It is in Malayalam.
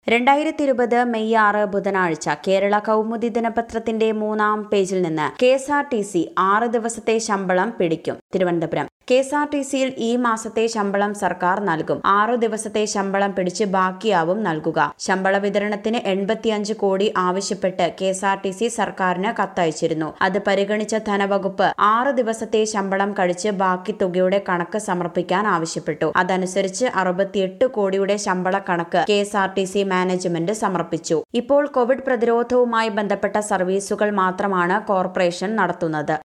രണ്ടായിരത്തി ഇരുപത് മെയ് ആറ് ബുധനാഴ്ച കേരള കൗമുദി ദിനപത്രത്തിന്റെ മൂന്നാം പേജിൽ നിന്ന് K S R T C ആറ് ദിവസത്തെ ശമ്പളം പിടിക്കും Thiruvananthapuram K S R T സിയിൽ ഈ മാസത്തെ ശമ്പളം സർക്കാർ നൽകും ആറു ദിവസത്തെ ശമ്പളം പിടിച്ച് ബാക്കിയാവും നൽകുക ശമ്പള വിതരണത്തിന് എൺപത്തിയഞ്ച് കോടി ആവശ്യപ്പെട്ട് K S R T C സർക്കാരിന് കത്തയച്ചിരുന്നു അത് പരിഗണിച്ച ധനവകുപ്പ് ആറ് ദിവസത്തെ ശമ്പളം കഴിച്ച് ബാക്കി തുകയുടെ കണക്ക് സമർപ്പിക്കാൻ ആവശ്യപ്പെട്ടു അതനുസരിച്ച് അറുപത്തിയെട്ട് കോടിയുടെ ശമ്പള കണക്ക് K S R T C management സമർപ്പിച്ചു ഇപ്പോൾ കോവിഡ് പ്രതിരോധവുമായി ബന്ധപ്പെട്ട സർവീസുകൾ മാത്രമാണ് കോർപ്പറേഷൻ നടത്തുന്നത്